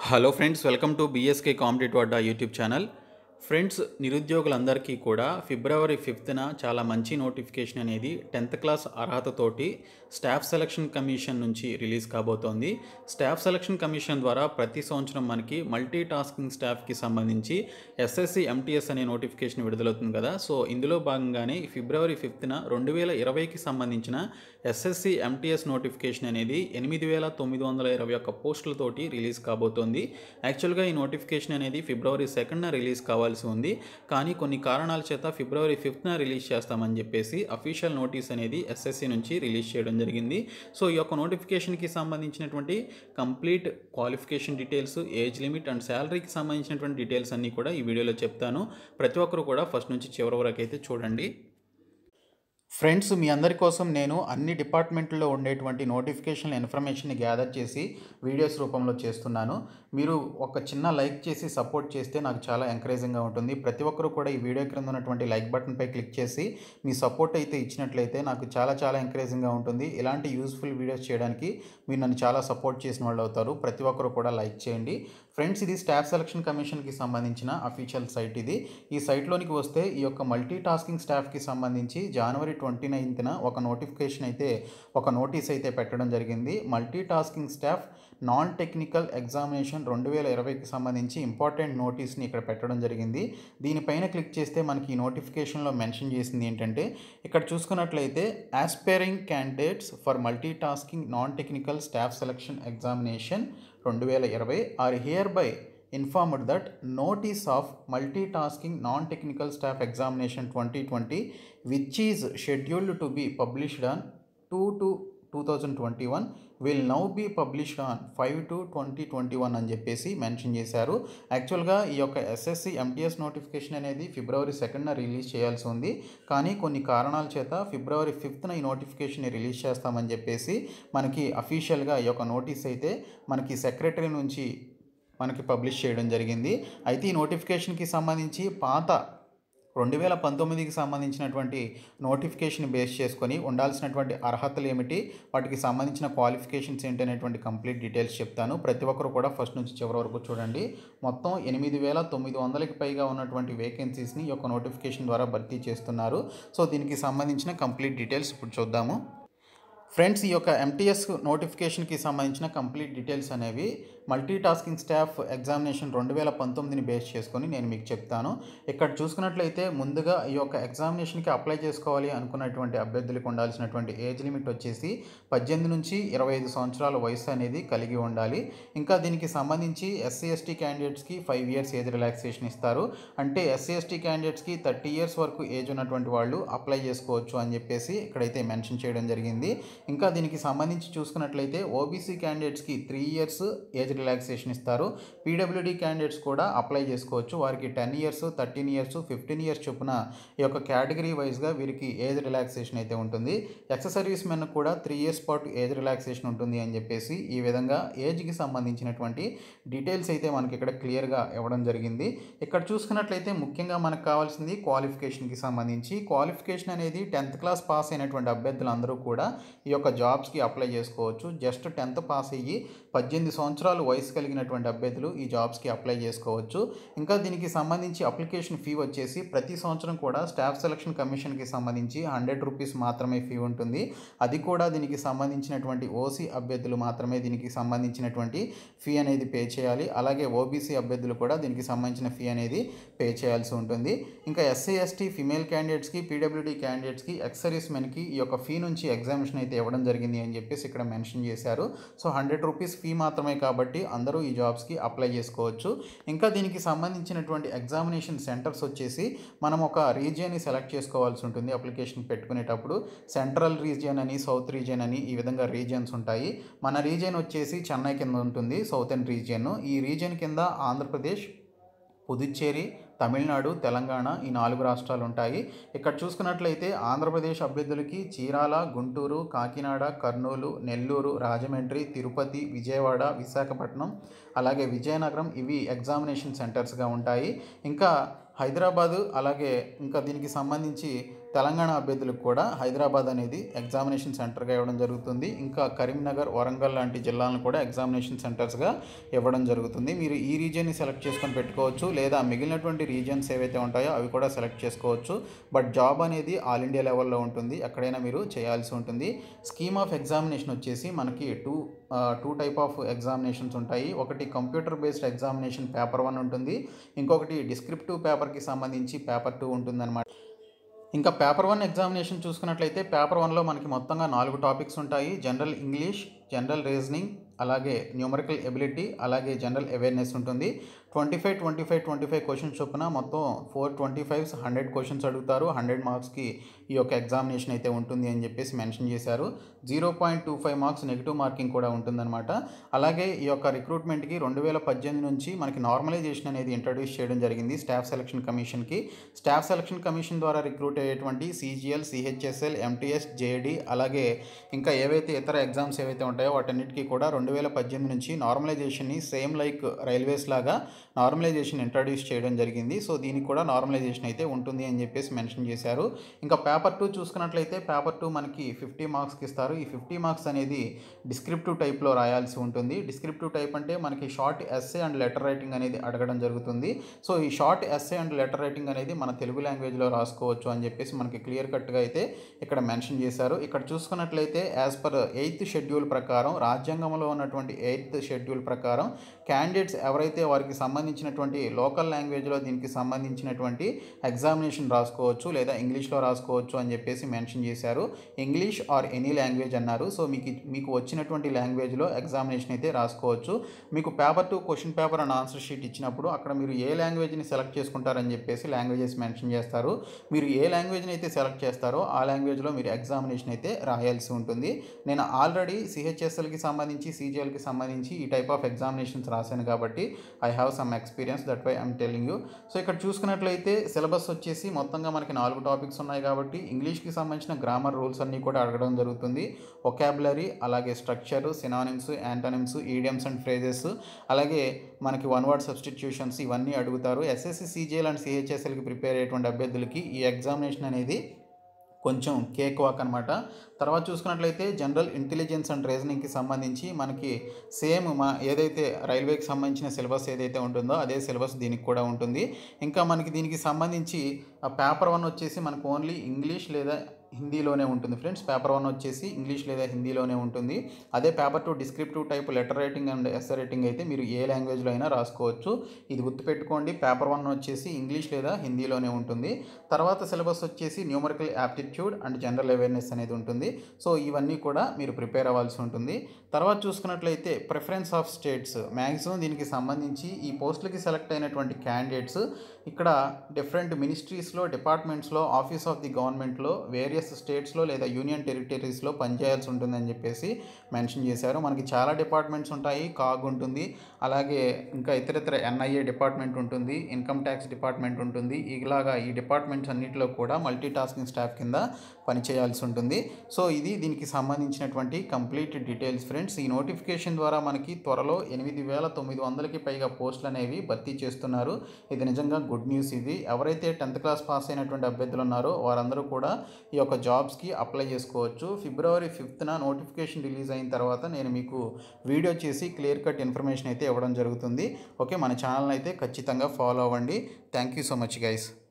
hello friends welcome to BSK competitive అడ్డా YouTube channel friends నిరుద్యోగులందరికీ కూడా ఫిబ్రవరి ఫిఫ్త్న చాలా మంచి నోటిఫికేషన్ అనేది టెన్త్ క్లాస్ అర్హతతోటి స్టాఫ్ సెలక్షన్ కమిషన్ నుంచి రిలీజ్ కాబోతోంది స్టాఫ్ సెలక్షన్ కమిషన్ ద్వారా ప్రతి సంవత్సరం మనకి మల్టీ టాస్కింగ్ స్టాఫ్కి సంబంధించి ఎస్ఎస్సి ఎంటీఎస్ అనే నోటిఫికేషన్ విడుదలవుతుంది కదా సో ఇందులో భాగంగానే ఫిబ్రవరి ఫిఫ్త్న రెండు వేల ఇరవైకి సంబంధించిన ఎస్ఎస్సి ఎంటీఎస్ నోటిఫికేషన్ అనేది ఎనిమిది వేల తొమ్మిది వందల ఇరవై ఒక్క పోస్టులతోటి రిలీజ్ కాబోతోంది యాక్చువల్గా ఈ నోటిఫికేషన్ అనేది ఫిబ్రవరి సెకండ్న రిలీజ్ కావాల్సి ఉంది కానీ కొన్ని కారణాల చేత ఫిబ్రవరి ఫిఫ్త్న రిలీజ్ చేస్తామని చెప్పేసి అఫీషియల్ నోటీస్ అనేది ఎస్ఎస్సి నుంచి రిలీజ్ చేయడం జరిగింది సో ఈ యొక్క నోటిఫికేషన్కి సంబంధించినటువంటి complete qualification details age limit and శాలరీకి సంబంధించినటువంటి డీటెయిల్స్ అన్నీ కూడా ఈ వీడియోలో చెప్తాను ప్రతి ఒక్కరు కూడా ఫస్ట్ నుంచి చివరి వరకు అయితే చూడండి ఫ్రెండ్స్ మీ అందరి కోసం నేను అన్ని డిపార్ట్మెంట్లో ఉండేటువంటి నోటిఫికేషన్ ఇన్ఫర్మేషన్ని గ్యాదర్ చేసి వీడియోస్ రూపంలో చేస్తున్నాను మీరు ఒక చిన్న లైక్ చేసి సపోర్ట్ చేస్తే నాకు చాలా ఎంకరేజింగ్గా ఉంటుంది ప్రతి ఒక్కరు కూడా ఈ వీడియో క్రింద ఉన్నటువంటి లైక్ బటన్పై క్లిక్ చేసి మీ సపోర్ట్ అయితే ఇచ్చినట్లయితే నాకు చాలా చాలా ఎంకరేజింగ్గా ఉంటుంది ఇలాంటి యూస్ఫుల్ వీడియోస్ చేయడానికి మీరు నన్ను చాలా సపోర్ట్ చేసిన వాళ్ళు అవుతారు ప్రతి ఒక్కరు కూడా లైక్ చేయండి ఫ్రెండ్స్ ఇది స్టాఫ్ సెలక్షన్ కమిషన్కి సంబంధించిన అఫీషియల్ సైట్ ఇది ఈ సైట్లోనికి వస్తే ఈ యొక్క మల్టీ టాస్కింగ్ స్టాఫ్కి సంబంధించి జనవరి ట్వంటీ నైన్త్న ఒక నోటిఫికేషన్ అయితే ఒక నోటీస్ అయితే పెట్టడం జరిగింది multi tasking staff non technical examination రెండు వేల ఇరవైకి సంబంధించి ఇంపార్టెంట్ నోటీస్ని ఇక్కడ పెట్టడం జరిగింది దీనిపైన క్లిక్ చేస్తే మనకి ఈ నోటిఫికేషన్లో మెన్షన్ చేసింది ఏంటంటే ఇక్కడ చూసుకున్నట్లయితే aspiring candidates for multi tasking non technical staff selection examination రెండు వేల ఇరవై are hereby informed that notice of multi tasking non technical staff examination twenty twenty which is scheduled to be published on two to two thousand twenty one will now be published on five to twenty twenty one అని చెప్పేసి mention చేశారు యాక్చువల్గా ఈ యొక్క SSC MTS notification అనేది ఫిబ్రవరి సెకండ్న release చేయాల్సి ఉంది కానీ కొన్ని కారణాల చేత ఫిబ్రవరి ఫిఫ్త్న ఈ నోటిఫికేషన్ రిలీజ్ చేస్తామని చెప్పేసి మనకి అఫీషియల్గా ఈ యొక్క నోటీస్ అయితే మనకి సెక్రటరీ నుంచి మనకి పబ్లిష్ చేయడం జరిగింది అయితే ఈ నోటిఫికేషన్కి సంబంధించి పాత రెండు వేల పంతొమ్మిదికి సంబంధించినటువంటి నోటిఫికేషన్ బేస్ చేసుకొని ఉండాల్సినటువంటి అర్హతలు ఏమిటి వాటికి సంబంధించిన క్వాలిఫికేషన్స్ ఏంటి అనేటువంటి కంప్లీట్ డీటెయిల్స్ చెప్తాను ప్రతి ఒక్కరు కూడా ఫస్ట్ నుంచి చివరి వరకు చూడండి మొత్తం ఎనిమిది వేల తొమ్మిది వందలకి పైగా ఉన్నటువంటి వేకెన్సీస్ని ఈ యొక్క నోటిఫికేషన్ ద్వారా భర్తీ చేస్తున్నారు సో దీనికి సంబంధించిన కంప్లీట్ డీటెయిల్స్ ఇప్పుడు చూద్దాము ఫ్రెండ్స్ ఈ యొక్క ఎంటీఎస్ నోటిఫికేషన్కి సంబంధించిన కంప్లీట్ డీటెయిల్స్ అనేవి మల్టీ టాస్కింగ్ స్టాఫ్ ఎగ్జామినేషన్ రెండు వేల పంతొమ్మిదిని బేస్ చేసుకొని నేను మీకు చెప్తాను ఇక్కడ చూసుకున్నట్లయితే ముందుగా ఈ యొక్క ఎగ్జామినేషన్కి అప్లై చేసుకోవాలి అనుకున్నటువంటి అభ్యర్థులకు ఉండాల్సినటువంటి ఏజ్ లిమిట్ వచ్చేసి పద్దెనిమిది నుంచి ఇరవై ఐదు సంవత్సరాల వయసు అనేది కలిగి ఉండాలి ఇంకా దీనికి సంబంధించి ఎస్సీ ఎస్టీ క్యాండిడేట్స్కి ఫైవ్ ఇయర్స్ ఏజ్ రిలాక్సేషన్ ఇస్తారు అంటే ఎస్సీ ఎస్టీ క్యాండిడేట్స్కి థర్టీ ఇయర్స్ వరకు ఏజ్ ఉన్నటువంటి వాళ్ళు అప్లై చేసుకోవచ్చు అని చెప్పేసి ఇక్కడైతే మెన్షన్ చేయడం జరిగింది ఇంకా దీనికి సంబంధించి చూసుకున్నట్లయితే ఓబీసీ క్యాండిడేట్స్కి త్రీ ఇయర్స్ ఏజ్ రిలాక్సేషన్ ఇస్తారు పీడబ్ల్యూడీ క్యాండిడేట్స్ కూడా అప్లై చేసుకోవచ్చు వారికి ten years thirteen years fifteen years చొప్పున ఈ యొక్క కేటగిరీ వైజ్గా వీరికి ఏజ్ రిలాక్సేషన్ అయితే ఉంటుంది ఎక్స్ సర్వీస్ మెన్ కూడా త్రీ ఇయర్స్ పాటు ఏజ్ రిలాక్సేషన్ ఉంటుంది అని చెప్పేసి ఈ విధంగా ఏజ్కి సంబంధించినటువంటి డీటెయిల్స్ అయితే మనకి ఇక్కడ క్లియర్గా ఇవ్వడం జరిగింది ఇక్కడ చూసుకున్నట్లయితే ముఖ్యంగా మనకు కావాల్సింది క్వాలిఫికేషన్కి సంబంధించి క్వాలిఫికేషన్ అనేది టెన్త్ క్లాస్ పాస్ అయినటువంటి అభ్యర్థులు అందరూ కూడా ఈ యొక్క జాబ్స్కి అప్లై చేసుకోవచ్చు జస్ట్ టెన్త్ పాస్ అయ్యి పద్దెనిమిది సంవత్సరాలు వయసు కలిగినటువంటి అభ్యర్థులు ఈ జాబ్స్కి అప్లై చేసుకోవచ్చు ఇంకా దీనికి సంబంధించి అప్లికేషన్ ఫీ వచ్చేసి ప్రతి సంవత్సరం కూడా స్టాఫ్ సెలక్షన్ కమిషన్కి సంబంధించి హండ్రెడ్ రూపీస్ మాత్రమే ఫీ ఉంటుంది అది కూడా దీనికి సంబంధించినటువంటి ఓసీ అభ్యర్థులు మాత్రమే దీనికి సంబంధించినటువంటి ఫీ అనేది పే చేయాలి అలాగే ఓబీసీ అభ్యర్థులు కూడా దీనికి సంబంధించిన ఫీ అనేది పే చేయాల్సి ఉంటుంది ఇంకా ఎస్సీ ఎస్టీ ఫిమేల్ క్యాండిడేట్స్కి పీడబ్ల్యూడీ క్యాండిడేట్స్కి ఎక్సర్వీస్ మెన్కి ఈ యొక్క ఫీ నుంచి ఎగ్జామినేషన్ అయితే ఇవ్వడం జరిగింది అని చెప్పేసి ఇక్కడ మెన్షన్ చేశారు సో హండ్రెడ్ రూపీస్ ఫీ మాత్రమే కాబట్టి అందరూ ఈ జాబ్స్కి అప్లై చేసుకోవచ్చు ఇంకా దీనికి సంబంధించినటువంటి ఎగ్జామినేషన్ సెంటర్స్ వచ్చేసి మనం ఒక రీజియన్ని సెలెక్ట్ చేసుకోవాల్సి ఉంటుంది అప్లికేషన్ పెట్టుకునేటప్పుడు సెంట్రల్ రీజియన్ అని సౌత్ రీజియన్ అని ఈ విధంగా రీజియన్స్ ఉంటాయి మన రీజియన్ వచ్చేసి చెన్నై కింద ఉంటుంది సౌతర్న్ రీజియన్ ఈ రీజియన్ కింద ఆంధ్రప్రదేశ్ పుదుచ్చేరి తమిళనాడు తెలంగాణ ఈ నాలుగు రాష్ట్రాలు ఉంటాయి ఇక్కడ చూసుకున్నట్లయితే ఆంధ్రప్రదేశ్ అభ్యర్థులకి చీరాల గుంటూరు కాకినాడ కర్నూలు నెల్లూరు రాజమండ్రి తిరుపతి విజయవాడ విశాఖపట్నం అలాగే విజయనగరం ఇవి ఎగ్జామినేషన్ సెంటర్స్గా ఉంటాయి ఇంకా హైదరాబాదు అలాగే ఇంకా దీనికి సంబంధించి తెలంగాణ అభ్యర్థులకు కూడా హైదరాబాద్ అనేది ఎగ్జామినేషన్ సెంటర్గా ఇవ్వడం జరుగుతుంది ఇంకా కరీంనగర్ వరంగల్ లాంటి జిల్లాలను కూడా ఎగ్జామినేషన్ సెంటర్స్గా ఇవ్వడం జరుగుతుంది మీరు ఈ రీజియన్ని సెలెక్ట్ చేసుకొని పెట్టుకోవచ్చు లేదా మిగిలినటువంటి రీజియన్స్ ఏవైతే ఉంటాయో అవి కూడా సెలెక్ట్ చేసుకోవచ్చు బట్ జాబ్ అనేది ఆల్ ఇండియా లెవెల్లో ఉంటుంది ఎక్కడైనా మీరు చేయాల్సి ఉంటుంది స్కీమ్ ఆఫ్ ఎగ్జామినేషన్ వచ్చేసి మనకి two two type of examinations ఉంటాయి ఒకటి computer based examination paper one ఉంటుంది ఇంకొకటి డిస్క్రిప్టివ్ పేపర్కి సంబంధించి పేపర్ టూ ఉంటుందన్నమాట ఇంకా పేపర్ వన్ ఎగ్జామినేషన్ చూసుకున్నట్లయితే పేపర్ వన్లో మనకి మొత్తంగా నాలుగు టాపిక్స్ ఉంటాయి జనరల్ ఇంగ్లీష్ జనరల్ రీజనింగ్ అలాగే న్యూమరికల్ ఎబిలిటీ అలాగే జనరల్ అవేర్నెస్ ఉంటుంది twenty five twenty five twenty five questions చొప్పున మొత్తం four twenty fives hundred questions అడుగుతారు హండ్రెడ్ మార్క్స్కి ఈ యొక్క ఎగ్జామినేషన్ అయితే ఉంటుంది అని చెప్పేసి మెన్షన్ చేశారు zero point two five marks negative marking కూడా ఉంటుందన్నమాట అలాగే ఈ యొక్క రిక్రూట్మెంట్కి రెండు వేల పద్దెనిమిది నుంచి మనకి నార్మలైజేషన్ అనేది ఇంట్రడ్యూస్ చేయడం జరిగింది స్టాఫ్ సెలక్షన్ కమిషన్కి స్టాఫ్ సెలక్షన్ కమిషన్ ద్వారా రిక్రూట్ అయ్యేటువంటి సీజీఎల్ సిహెచ్ఎస్ఎల్ ఎంటీఎస్ జేడి అలాగే ఇంకా ఏవైతే ఇతర ఎగ్జామ్స్ ఏవైతే ఉంటాయో వాటన్నిటికీ కూడా రెండు వేల పద్దెనిమిది నుంచి నార్మలైజేషన్ని సేమ్ లైక్ రైల్వేస్ లాగా నార్మలైజేషన్ ఇంట్రడ్యూస్ చేయడం జరిగింది సో దీనికి కూడా నార్మలైజేషన్ అయితే ఉంటుంది అని చెప్పేసి మెన్షన్ చేశారు ఇంకా పేపర్ టూ చూసుకున్నట్లయితే పేపర్ టూ మనకి ఫిఫ్టీ మార్క్స్కి ఇస్తారు ఈ ఫిఫ్టీ మార్క్స్ అనేది డిస్క్రిప్టివ్ టైప్లో రాయాల్సి ఉంటుంది డిస్క్రిప్టివ్ టైప్ అంటే మనకి short essay and letter writing అనేది అడగడం జరుగుతుంది సో ఈ short essay and letter writing అనేది మన తెలుగు లాంగ్వేజ్లో రాసుకోవచ్చు అని చెప్పేసి మనకి క్లియర్ కట్గా అయితే ఇక్కడ మెన్షన్ చేశారు ఇక్కడ చూసుకున్నట్లయితే యాజ్ పర్ ఎయిత్ షెడ్యూల్ ప్రకారం రాజ్యాంగంలో ఉన్నటువంటి ఎయిత్ షెడ్యూల్ ప్రకారం క్యాండిడేట్స్ ఎవరైతే వారికి సంబంధించినటువంటి లోకల్ లాంగ్వేజ్లో దీనికి సంబంధించినటువంటి ఎగ్జామినేషన్ రాసుకోవచ్చు లేదా ఇంగ్లీష్లో రాసుకోవచ్చు అని చెప్పేసి మెన్షన్ చేశారు ఇంగ్లీష్ ఆర్ ఎనీ లాంగ్వేజ్ అన్నారు సో మీకు మీకు వచ్చినటువంటి లాంగ్వేజ్లో ఎగ్జామినేషన్ అయితే రాసుకోవచ్చు మీకు paper two question paper and answer sheet ఇచ్చినప్పుడు అక్కడ మీరు ఏ లాంగ్వేజ్ని సెలెక్ట్ చేసుకుంటారని చెప్పేసి లాంగ్వేజెస్ మెన్షన్ చేస్తారు మీరు ఏ లాంగ్వేజ్ని అయితే సెలెక్ట్ చేస్తారో ఆ లాంగ్వేజ్లో మీరు ఎగ్జామినేషన్ అయితే రాయాల్సి ఉంటుంది నేను ఆల్రెడీ సిహెచ్ఎస్ఎల్కి సంబంధించి సీజీఎల్కి సంబంధించి ఈ టైప్ ఆఫ్ ఎగ్జామినేషన్స్ రాశాను కాబట్టి I have some experience that why I'm telling you so ఇక్కడ చూసుకున్నట్లయితే సిలబస్ వచ్చేసి మొత్తంగా మనకి నాలుగు టాపిక్స్ ఉన్నాయి కాబట్టి ఇంగ్లీష్కి సంబంధించిన గ్రామర్ రూల్స్ అన్నీ కూడా అడగడం జరుగుతుంది ఒకాబులరీ అలాగే structure synonyms antonyms idioms and phrases అలాగే మనకి వన్ వర్డ్ సబ్స్టిట్యూషన్స్ ఇవన్నీ అడుగుతారు ఎస్ఎస్సి సీజీఎల్ అండ్ సిహెచ్ఎస్ఎల్కి ప్రిపేర్ అయ్యేటువంటి అభ్యర్థులకి ఈ ఎగ్జామినేషన్ అనేది కొంచెం కేక్ వాక్ అనమాట తర్వాత చూసుకున్నట్లయితే జనరల్ ఇంటెలిజెన్స్ అండ్ రీజనింగ్కి సంబంధించి మనకి సేమ్ మా ఏదైతే రైల్వేకి సంబంధించిన సిలబస్ ఏదైతే ఉంటుందో అదే సిలబస్ దీనికి కూడా ఉంటుంది ఇంకా మనకి దీనికి సంబంధించి పేపర్ వన్ వచ్చేసి మనకు ఓన్లీ ఇంగ్లీష్ లేదా హిందీలోనే ఉంటుంది ఫ్రెండ్స్ పేపర్ వన్ వచ్చేసి ఇంగ్లీష్ లేదా హిందీలోనే ఉంటుంది అదే paper two descriptive type letter writing and essay writing అయితే మీరు ఏ లాంగ్వేజ్లో అయినా రాసుకోవచ్చు ఇది గుర్తుపెట్టుకోండి పేపర్ వన్ వచ్చేసి ఇంగ్లీష్ లేదా హిందీలోనే ఉంటుంది తర్వాత సిలబస్ వచ్చేసి numerical aptitude and general awareness అనేది ఉంటుంది సో ఇవన్నీ కూడా మీరు ప్రిపేర్ అవ్వాల్సి ఉంటుంది తర్వాత చూసుకున్నట్లయితే ప్రిఫరెన్స్ ఆఫ్ స్టేట్స్ మ్యాక్సిమం దీనికి సంబంధించి ఈ పోస్టులకి సెలెక్ట్ అయినటువంటి క్యాండిడేట్స్ ఇక్కడ డిఫరెంట్ మినిస్ట్రీస్లో డిపార్ట్మెంట్స్లో ఆఫీస్ ఆఫ్ ది గవర్నమెంట్లో వేరియస్ స్టేట్స్లో లేదా యూనియన్ టెరిటరీస్లో పనిచేయాల్సి ఉంటుందని చెప్పేసి మెన్షన్ చేశారు మనకి చాలా డిపార్ట్మెంట్స్ ఉంటాయి కాగ్ ఉంటుంది అలాగే ఇంకా ఇతరితర ఎన్ఐఏ డిపార్ట్మెంట్ ఉంటుంది ఇన్కమ్ ట్యాక్స్ డిపార్ట్మెంట్ ఉంటుంది ఇలాగా ఈ డిపార్ట్మెంట్స్ అన్నింటిలో కూడా మల్టీ టాస్కింగ్ స్టాఫ్ కింద పనిచేయాల్సి ఉంటుంది సో ఇది దీనికి సంబంధించినటువంటి కంప్లీట్ డీటెయిల్స్ ఫ్రెండ్స్ ఈ నోటిఫికేషన్ ద్వారా మనకి త్వరలో ఎనిమిది వేల తొమ్మిది వందలకి పైగా పోస్టులు అనేవి భర్తీ చేస్తున్నారు ఇది నిజంగా గుడ్ న్యూస్ ఇది ఎవరైతే టెన్త్ క్లాస్ పాస్ అయినటువంటి అభ్యర్థులు ఉన్నారో వారందరూ కూడా ఈ యొక్క జాబ్స్కి అప్లై చేసుకోవచ్చు ఫిబ్రవరి ఫిఫ్త్న నోటిఫికేషన్ రిలీజ్ అయిన తర్వాత నేను మీకు వీడియో చేసి క్లియర్ కట్ ఇన్ఫర్మేషన్ అయితే ఇవ్వడం జరుగుతుంది ఓకే మన ఛానల్ని అయితే ఖచ్చితంగా ఫాలో అవ్వండి thank you so much guys